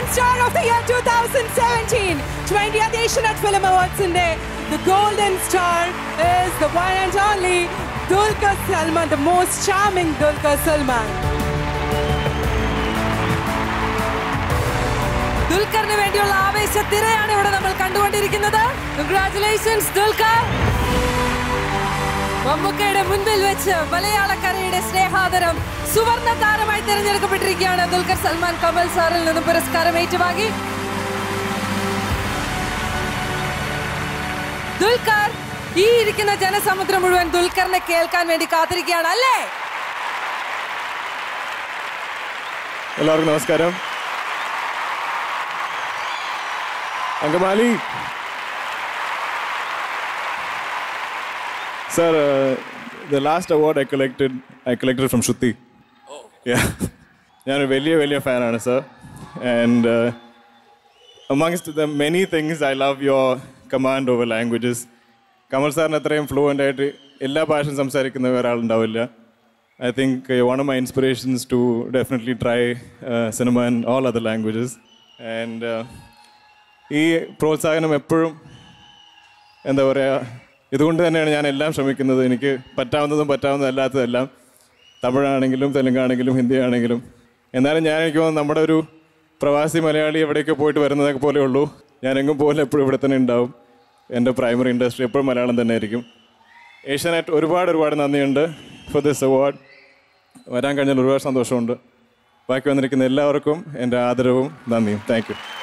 Star of the Year 2017, 20th Asianet Film Awards in the Golden Star is the one and only Dulquer Salman, the most charming Dulquer Salman. ദുൽഖറിന് വേണ്ടിയുള്ള ആവേശത്തിരയാണ് ഇവിടെ നമ്മൾ കണ്ടുകൊണ്ടിരിക്കുന്നത് congratulations Dulquer മമ്മൂക്കയുടെ മുൻപിൽ വെച്ച് മലയാളക്കരയുടെ സ്നേഹാദരം സുവർണ താരമായി തിരഞ്ഞെടുക്കപ്പെട്ടിരിക്കുകയാണ് ദുൽഖർ സൽമാൻ കമൽ സാറിൽ നിന്നും പുരസ്കാരം ഏറ്റുവാങ്ങി ദുൽഖർ ഈ ഇരിക്കുന്ന ജനസമുദ്രം മുഴുവൻ ദുൽഖറിനെ കേൾക്കാൻ വേണ്ടി കാത്തിരിക്കുകയാണ് അല്ലേ എല്ലാവർക്കും നമസ്കാരം Angamaly sir the last award I collected I collected from Shruti ഞാനൊരു വലിയ വലിയ ഫാനാണ് sir and amongst the many things I love your command over languages Kamal സാറിന് അത്രയും ഫ്ലുവൻ്റ് ആയിട്ട് എല്ലാ ഭാഷയും സംസാരിക്കുന്ന ഒരാളുണ്ടാവില്ല I think uh, one of my inspirations to definitely try uh, cinema in all other languages. And uh, ഈ പ്രോത്സാഹനം എപ്പോഴും എന്താ പറയുക ഇതുകൊണ്ട് തന്നെയാണ് ഞാൻ എല്ലാം ശ്രമിക്കുന്നത് എനിക്ക് പറ്റാവുന്നതും പറ്റാവുന്നതും അല്ലാത്തതെല്ലാം തമിഴാണെങ്കിലും തെലുങ്കാണെങ്കിലും ഹിന്ദി ആണെങ്കിലും എന്നാലും ഞാൻ എനിക്ക് തോന്നുന്നു നമ്മുടെ ഒരു പ്രവാസി മലയാളി എവിടെയൊക്കെ പോയിട്ട് വരുന്നതൊക്കെ പോലെ ഉള്ളൂ ഞാൻ എങ്ങും പോലെ എപ്പോഴും ഇവിടെ തന്നെ ഉണ്ടാവും എൻ്റെ പ്രൈമറി ഇൻഡസ്ട്രി എപ്പോഴും മലയാളം തന്നെ ആയിരിക്കും ഏഷ്യാനെറ്റ് ഒരുപാട് ഒരുപാട് നന്ദിയുണ്ട് ഫോർ ദിസ് അവാർഡ് വരാൻ കഴിഞ്ഞാൽ ഒരുപാട് സന്തോഷമുണ്ട് ബാക്കി വന്നിരിക്കുന്ന എല്ലാവർക്കും എൻ്റെ ആദരവും നന്ദിയും താങ്ക് യു